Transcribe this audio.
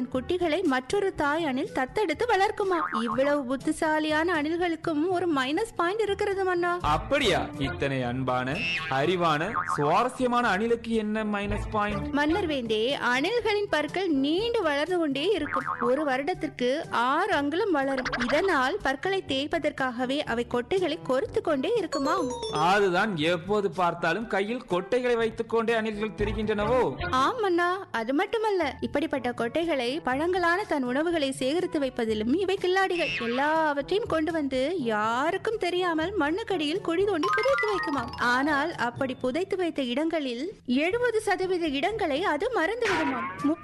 தன் குட்டிகளை மற்றொரு தாய் அணில் தத்தெடுத்து வளர்க்குமா இவ்வளவு புத்திசாலியான அணில்களுக்கும் ஒரு மைனஸ் பாயிண்ட் இருக்கிறது மன்னா அப்படியா இத்தனை அன்பான அறிவான சுவாரஸ்யமான அணிலுக்கு என்ன மைனஸ் பாயிண்ட் மன்னர் வேந்தே அணில்களின் பற்கள் நீண்டு வளர்ந்து கொண்டே இருக்கும் ஒரு வருடத்திற்கு ஆறு அங்குலம் வளரும் இதனால் பற்களை தேய்ப்பதற்காகவே அவை கொட்டைகளை கொறுத்து கொண்டே இருக்குமாம் அதுதான் எப்போது பார்த்தாலும் கையில் கொட்டைகளை வைத்துக் கொண்டே அணில்கள் திரிகின்றனவோ ஆம் மன்னா அது மட்டுமல்ல இப்படிப்பட்ட கொட்டைகளை பழங்களான தன் உணவுகளை சேகரித்து வைப்பதிலும் இவை கில்லாடிகள் எல்லாவற்றையும் கொண்டு வந்து யாருக்கும் தெரியாமல் மண்ணுக்கடியில் குழி தோண்டி புதைத்து வைக்குமாம் ஆனால் அப்படி புதைத்து வைத்த இடங்களில் எழுபது சதவீத இடங்களை அது மறந்து விடுமாம்